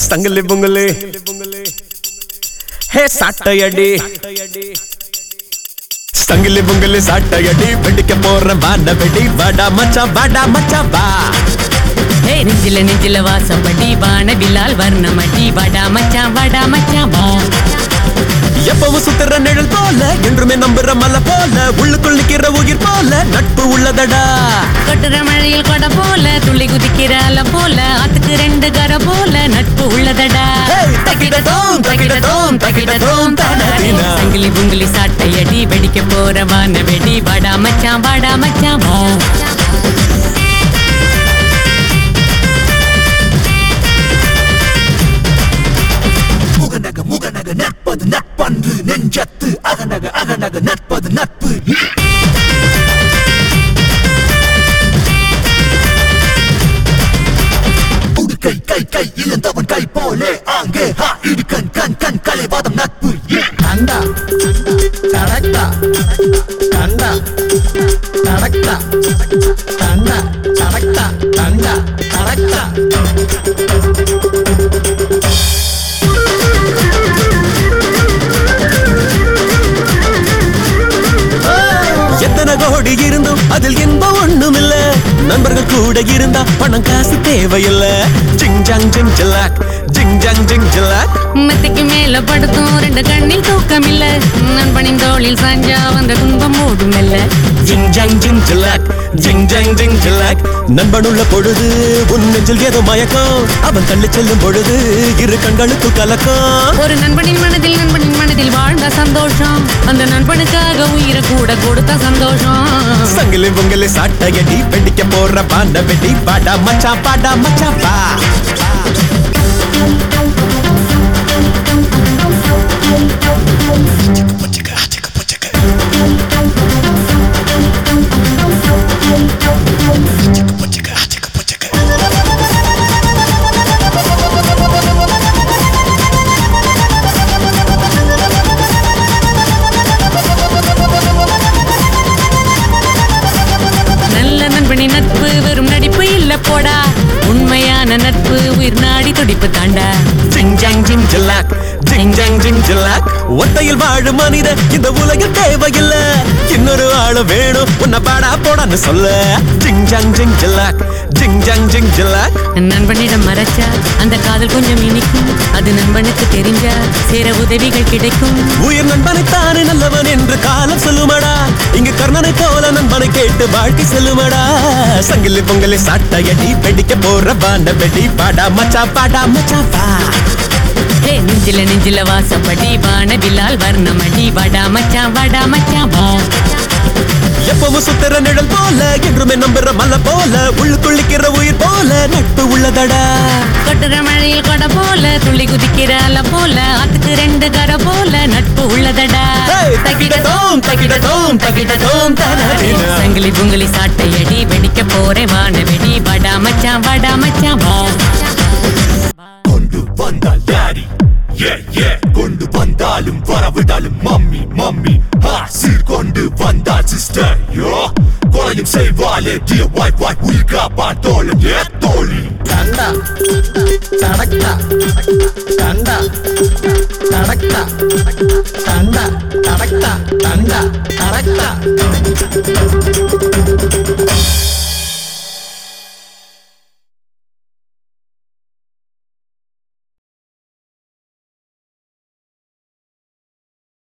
சங்கிலி பொங்கலு ஹே சாட்டையடி சங்கிலி பொங்கலு சாட்டையடி வெடிக்க போற வாட வெடி வாடா மச்சான் வாடா மச்சான் வா ஹே நெஞ்சில நெஞ்சில வாசப்படி வானவில்லால் வர்ணமடி வடா மச்சான் வடா மச்சான் வா எப்பவும் சுத்துற நிழல் போல என்றுமே நம்புற மலை போல உள்ளுக்குள் நிக்கிற உயிர் போல நட்பு உள்ளதடா கொட்டுற மழையில் கொடை போல துள்ளி குதிக்கிற அலை போல ஆத்துக்கு ரெண்டு கரை போல நட்பு உள்ளதடா ஹேய், தக்கிடதோம், தக்கிடதோம், தக்கிடதோம், தனதினா. சங்கிலி புங்கிலி சாட்டையடி வெடிக்க போற வான வெடி வடா மச்சான் வடா மச்சான் வா முகநக முகநக நட்பது நட்பன்று நெஞ்சத்து அகநக அகநக நட்பது நட்பு உடுக்கை கை கை இழந்தவன் கை போலே ஆங்கே ஹா இடுக்கண் கண் கண் கலைவாதம் நட்பு கண்டா கடக்டா கண்டா கடக்டா கண்டா கடக்டா கண்டா கடக்டா எத்தனை கோடி இருந்தும் அதில் இன்பம் ஒண்ணும் இல்ல நண்பர்கள் கூட இருந்தா பணம் காசு தேவையில்ல ஜிங் ஜாங் ஜிங் ஜிலாக் ஜிங் ஜாங் ஜிங் ஜிலாக் மெத்தைக்கு மேல படுத்தும் ரெண்டு கண்ணில் தூக்கம் இல்ல நண்பனின் தோளில் சாஞ்சா வந்த துன்பம் ஓடும் இல்ல ஜிங் ஜாங் ஜிங் ஜிலாக் ஜிங் ஜாங் ஜிங் ஜிலாக் நண்பனுள்ள பொழுது உன் நெஞ்சில் ஏதோ மயக்கம் அவன் தள்ளி செல்லும் பொழுது இரு கண்களுக்கு கலக்கம் ஒரு நண்பனின் மனதில் நண்பனின் மனதில் வாழ்ந்த சந்தோஷம் அந்த நண்பனுக்காக உயிரை கூட கொடுத்த சந்தோஷம் சங்கிலி பொங்கலி சாட்டையடி வெடிக்க போற பாண்ட வெடி பாடா மச்சான் பாடா மச்சான் பா நல்ல நண்பனின் நட்பு வெறும் நடிப்பு இல்ல போடா உண்மையான நட்பு உயிர் நாடி துடிப்பு தாண்டா ஜிங் ஜாங் ஜிங் ஜிலாக் ஜிங் ஜாங் ஜிங் ஜிலாக் ஒத்தையில் வாழும் மனித இந்த உலகில் தேவையில்ல இன்னொரு ஆளு வேணும் உன்னை பாடா போடான்னு சொல்ல ஜிங் ஜாங் ஜிங் ஜிலாக் ஜிங் ஜாங் ஜிங் ஜிலாக் நண்பனிடம் மறைச்சா அந்த காதல் கொஞ்சம் இனிக்கும் அது நண்பனுக்கு தெரிஞ்சா சேர உதவிகள் கிடைக்கும் உயிர் நண்பனைத்தானே நல்லவன் என்று காலம் சொல்லுமடா இங்கு கர்ணனை போல நண்பனை கேட்டு வாழ்க்கை செல்லுமடா சங்கிலி பொங்கலி சாட்டையடி வெடிக்க போற பாண்ட வெடி பாடா மச்சா பாடா மச்சா பா ஹே நெஞ்சில நெஞ்சில வாசப்படி வானவில்லால் வர்ணமடி வடா மச்சான் வடா மச்சான் வா எப்பவும் சுத்துற நிழல் போல என்றுமே நம்புற மலை போல உள்ளுக்குள்ளிக்கிற உயிர் போல நட்பு உள்ளதடா கொட்டுற மழையில் கொடை போல துள்ளி குதிக்கிற அலை போல ஆத்துக்கு ரெண்டு கரை போல நட்பு உள்ளதடா ஹேய், தக்கிடதோம், தக்கிடதோம், தக்கிடதோம், தனதினா. சங்கிலி புங்கிலி சாட்டையடி வெடிக்க போறே வான வெடி வடா மச்சான் வடா மச்சான் வா கொண்டு வந்தால் டாடி ஏ ஏ கொண்டு வந்தாலும் வரவிடாலும் மம்மி மம்மி ஹா சீர் கொண்டு வந்தால் சிஸ்டர் யோ கொலையும் செய்வாளே டியர் வைஃப் வைஃப் உயிர் காப்பான் தோழன் ஏ தோழி கண்டா கடக்டா கண்டா கடக்டா கண்டா கடக்டா கண்டா கடக்டா